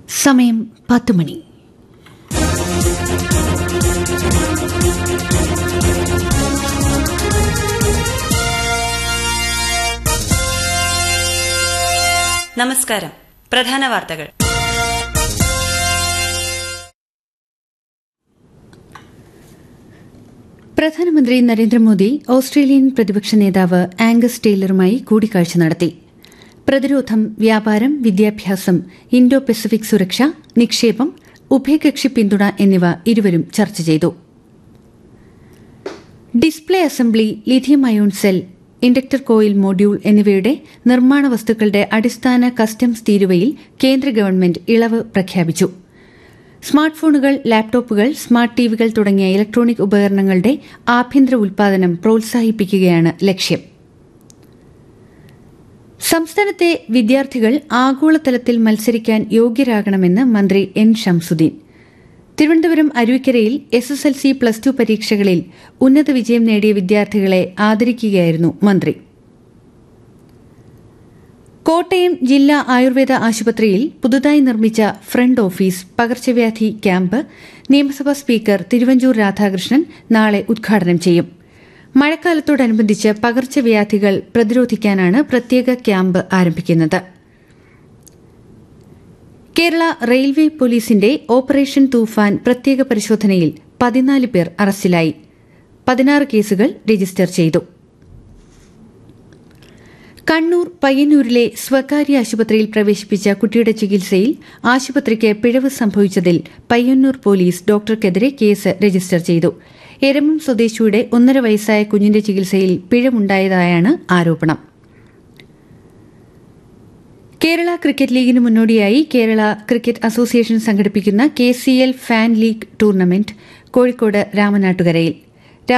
സമയം പത്ത് മണി നമസ്കാരം പ്രധാന വാർത്തകൾ പ്രധാനമന്ത്രി നരേന്ദ്രമോദി ഓസ്ട്രേലിയൻ പ്രതിപക്ഷ നേതാവ് ആംഗസ് ടെയ്ലറുമായി കൂടിക്കാഴ്ച നടത്തി പ്രതിരോധം വ്യാപാരം വിദ്യാഭ്യാസം ഇൻഡോ പസഫിക് സുരക്ഷ നിക്ഷേപം ഉഭയകക്ഷി പിന്തുണ എന്നിവ ഇരുവരും ചർച്ച ചെയ്തു display assembly lithium ion cell inductor coil module എന്നിവയുടെ നിർമ്മാണ വസ്തുക്കളുടെ അടിസ്ഥാന കസ്റ്റംസ് തീരുവയിൽ കേന്ദ്ര ഗവൺമെന്റ് ഇളവ് പ്രഖ്യാപിച്ചു സ്മാർട്ട് ഫോണുകൾ ലാപ്ടോപ്പുകൾ സ്മാർട്ട് ടിവികൾ തുടങ്ങിയ ഇലക്ട്രോണിക് ഉപകരണങ്ങളുടെ ആഭ്യന്തര ഉൽപാദനം പ്രോത്സാഹിപ്പിക്കുകയാണ് ലക്ഷ്യം സംസ്ഥാനത്തെ വിദ്യാർത്ഥികൾ ആഗോളതലത്തിൽ മത്സരിക്കാൻ യോഗ്യരാകണമെന്ന് മന്ത്രി എൻ ഷംസുദ്ദീൻ തിരുവനന്തപുരം അരുവിക്കരയിൽ S S L C plus two പരീക്ഷകളിൽ ഉന്നത വിജയം നേടിയ വിദ്യാർത്ഥികളെ ആദരിക്കുകയായിരുന്നു മന്ത്രി കോട്ടയം ജില്ലാ ആയുർവേദ ആശുപത്രിയിൽ പുതുതായി നിർമ്മിച്ച ഫ്രണ്ട് ഓഫീസ് പകർച്ചവ്യാധി ക്യാമ്പ് നിയമസഭാ സ്പീക്കർ തിരുവഞ്ചൂർ രാധാകൃഷ്ണൻ നാളെ ഉദ്ഘാടനം ചെയ്യും മഴക്കാലത്തോടനുബന്ധിച്ച് പകർച്ചവ്യാധികൾ പ്രതിരോധിക്കാനാണ് പ്രത്യേക ക്യാമ്പ് ആരംഭിക്കുന്നത് കേരള റെയിൽവേ പോലീസിന്റെ ഓപ്പറേഷൻ തൂഫാൻ പ്രത്യേക പരിശോധനയിൽ പതിനാല് പേർ അറസ്റ്റിലായി പതിനാറ് കേസുകൾ രജിസ്റ്റർ ചെയ്തു കണ്ണൂർ പയ്യന്നൂരിലെ സ്വകാര്യ ആശുപത്രിയിൽ പ്രവേശിപ്പിച്ച കുട്ടിയുടെ ചികിത്സയിൽ ആശുപത്രിക്ക് പിഴവ് സംഭവിച്ചതിൽ പയ്യന്നൂർ പോലീസ് ഡോക്ടർക്കെതിരെ കേസ് രജിസ്റ്റർ ചെയ്തു എരമം സ്വദേശിയുടെ ഒന്നര വയസ്സായ കുഞ്ഞിന്റെ ചികിത്സയിൽ പിഴവുണ്ടായതായാണ് ആരോപണം കേരള ക്രിക്കറ്റ് ലീഗിന് മുന്നോടിയായി കേരള ക്രിക്കറ്റ് അസോസിയേഷൻ സംഘടിപ്പിക്കുന്ന K C L fan league tournament Kozhikode രാമനാട്ടുകരയിൽ